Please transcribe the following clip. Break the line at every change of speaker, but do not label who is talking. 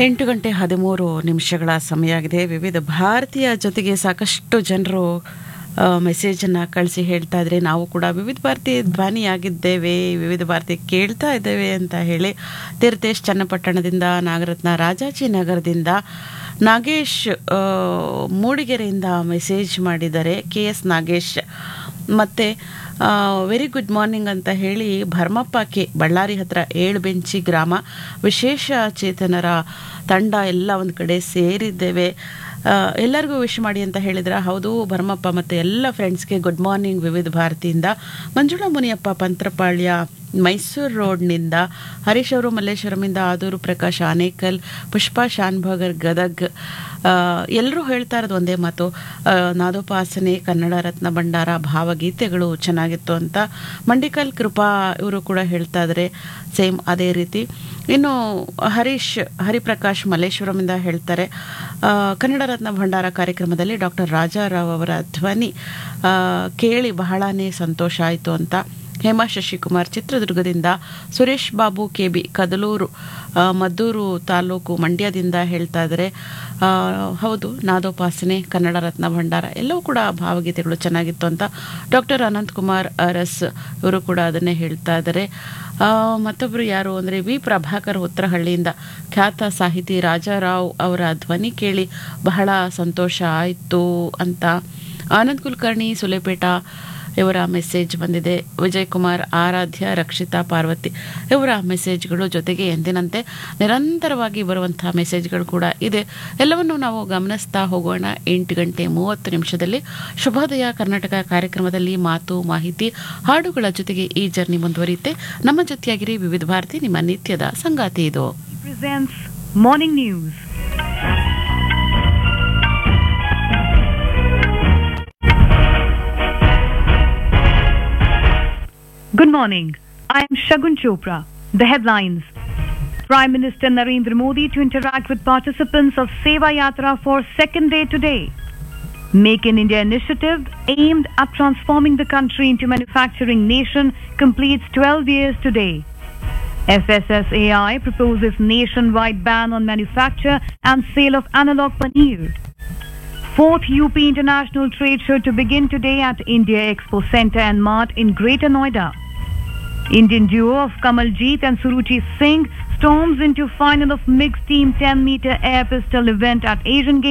ಎಂಟು ಗಂಟೆ ಹದಿಮೂರು ನಿಮಿಷಗಳ ಸಮಯ ಆಗಿದೆ ವಿವಿಧ ಭಾರತೀಯ ಜೊತೆಗೆ ಸಾಕಷ್ಟು ಜನರು ಮೆಸೇಜನ್ನು ಕಳಿಸಿ ಹೇಳ್ತಾ ಇದ್ರೆ ನಾವು ಕೂಡ ವಿವಿಧ ಭಾರತಿ ಧ್ವನಿಯಾಗಿದ್ದೇವೆ ವಿವಿಧ ಭಾರತಿ ಕೇಳ್ತಾ ಇದ್ದೇವೆ ಅಂತ ಹೇಳಿ ತೀರ್ಥೇಶ್ ಚನ್ನಪಟ್ಟಣದಿಂದ ನಾಗರತ್ನ ರಾಜಾಜಿನಗರದಿಂದ ನಾಗೇಶ್ ಆ, ಮೂಡಿಗೆರೆಯಿಂದ ಮೆಸೇಜ್ ಮಾಡಿದ್ದಾರೆ ಕೆ ಎಸ್ ನಾಗೇಶ್ ಮತ್ತು ವೆರಿ ಗುಡ್ ಮಾರ್ನಿಂಗ್ ಅಂತ ಹೇಳಿ ಭರ್ಮಪ್ಪ ಕೆ ಬಳ್ಳಾರಿ ಹತ್ರ ಏಳುಬೆಂಚಿ ಗ್ರಾಮ ವಿಶೇಷ ಚೇತನರ ತಂಡ ಎಲ್ಲ ಒಂದು ಕಡೆ ಸೇರಿದ್ದೇವೆ ಆ, ಎಲ್ಲರಿಗೂ ವಿಶ್ ಮಾಡಿ ಅಂತ ಹೇಳಿದ್ರೆ ಹೌದು ಭರ್ಮಪ್ಪ ಮತ್ತು ಎಲ್ಲ ಫ್ರೆಂಡ್ಸ್ಗೆ ಗುಡ್ ಮಾರ್ನಿಂಗ್ ವಿವಿಧ ಭಾರತಿಯಿಂದ ಮಂಜುಳಾ ಮುನಿಯಪ್ಪ ಪಂತ್ರಪಾಳ್ಯ ಮೈಸೂರು ರೋಡ್ನಿಂದ ಹರೀಶ್ ಅವರು ಮಲ್ಲೇಶ್ವರಮಿಂದ ಆದೂರು ಪ್ರಕಾಶ್ ಆನೇಕಲ್ ಪುಷ್ಪಾ ಶಾನ್ಭಾಗರ್ ಗದಗ್ ಎಲ್ಲರೂ ಹೇಳ್ತಾ ಇರೋದು ಒಂದೇ ಮಾತು ಆ, ನಾದೋಪಾಸನೆ ಕನ್ನಡ ರತ್ನ ಭಂಡಾರ ಭಾವಗೀತೆಗಳು ಚೆನ್ನಾಗಿತ್ತು ಅಂತ ಮಂಡಿಕಲ್ ಕೃಪಾ ಇವರು ಕೂಡ ಹೇಳ್ತಾ ಇದ್ದಾರೆ ಸೇಮ್ ಅದೇ ರೀತಿ ಇನ್ನು ಹರೀಶ್ ಹರಿಪ್ರಕಾಶ್ ಮಲ್ಲೇಶ್ವರಮಿಂದ ಹೇಳ್ತಾರೆ ಆ, ಕನ್ನಡ ರತ್ನ ಭಂಡಾರ ಕಾರ್ಯಕ್ರಮದಲ್ಲಿ ಡಾಕ್ಟರ್ ರಾಜಾರಾವ್ ಅವರ ಧ್ವನಿ ಆ, ಕೇಳಿ ಬಹಳನೇ ಸಂತೋಷ ಆಯಿತು ಅಂತ ಹೇಮಾ ಶಶಿಕುಮಾರ್ ಚಿತ್ರದುರ್ಗದಿಂದ ಸುರೇಶ್ ಬಾಬು ಕೆ ಬಿ ಕದಲೂರು ಆ, ಮದ್ದೂರು ತಾಲೂಕು ಮಂಡ್ಯದಿಂದ ಹೇಳ್ತಾ ಇದ್ದಾರೆ ಆ, ಹೌದು ನಾದೋಪಾಸನೆ ಕನ್ನಡ ರತ್ನ ಭಂಡಾರ ಎಲ್ಲವೂ ಕೂಡ ಭಾವಗೀತೆಗಳು ಚೆನ್ನಾಗಿತ್ತು ಅಂತ ಡಾಕ್ಟರ್ ಅನಂತ್ ಕುಮಾರ್ ಅರಸ್ ಇವರು ಕೂಡ ಅದನ್ನೇ ಹೇಳ್ತಾ ಇದ್ದಾರೆ ಆ, ಮತ್ತೊಬ್ಬರು ಯಾರು ಅಂದರೆ ವಿ ಪ್ರಭಾಕರ್ ಉತ್ತರಹಳ್ಳಿಯಿಂದ ಖ್ಯಾತ ಸಾಹಿತಿ ರಾಜಾರಾವ್ ಅವರ ಧ್ವನಿ ಕೇಳಿ ಬಹಳ ಸಂತೋಷ ಆಯಿತು ಅಂತ ಆನಂದ್ ಕುಲಕರ್ಣಿ ಸುಲೇಪೇಟ ಇವರ ಮೆಸೇಜ್ ಬಂದಿದೆ ವಿಜಯ್ ಕುಮಾರ್ ಆರಾಧ್ಯ ರಕ್ಷಿತಾ ಪಾರ್ವತಿ ಇವರ ಮೆಸೇಜ್ಗಳು ಜೊತೆಗೆ ಎಂದಿನಂತೆ ನಿರಂತರವಾಗಿ ಬರುವಂತಹ ಮೆಸೇಜ್ಗಳು ಕೂಡ ಇದೆ ಎಲ್ಲವನ್ನು ನಾವು ಗಮನಿಸ್ತಾ ಹೋಗೋಣ ಎಂಟು ಗಂಟೆ ಮೂವತ್ತು ನಿಮಿಷದಲ್ಲಿ ಶುಭೋದಯ ಕರ್ನಾಟಕ ಕಾರ್ಯಕ್ರಮದಲ್ಲಿ ಮಾತು ಮಾಹಿತಿ ಹಾಡುಗಳ ಜೊತೆಗೆ ಈ ಜರ್ನಿ ಮುಂದುವರಿಯುತ್ತೆ ನಮ್ಮ ಜೊತೆಯಾಗಿರಿ ವಿವಿಧ ಭಾರತಿ ನಿಮ್ಮ ನಿತ್ಯದ ಸಂಗಾತಿ ಇದು
presents Morning News. Good morning. I am Shagun Chopra. The headlines. Prime Minister Narendra Modi to interact with participants of Seva Yatra for second day today. Make in India initiative aimed at transforming the country into manufacturing nation completes 12 years today. FSSAI proposes nationwide ban on manufacture and sale of analog paneer. Fourth UP International Trade Show to begin today at India Expo Center and Mart in Greater Noida. Indian duo of Kamaljeet and Suruchi Singh storms into final of mixed team 10 meter air pistol event at Asian Games.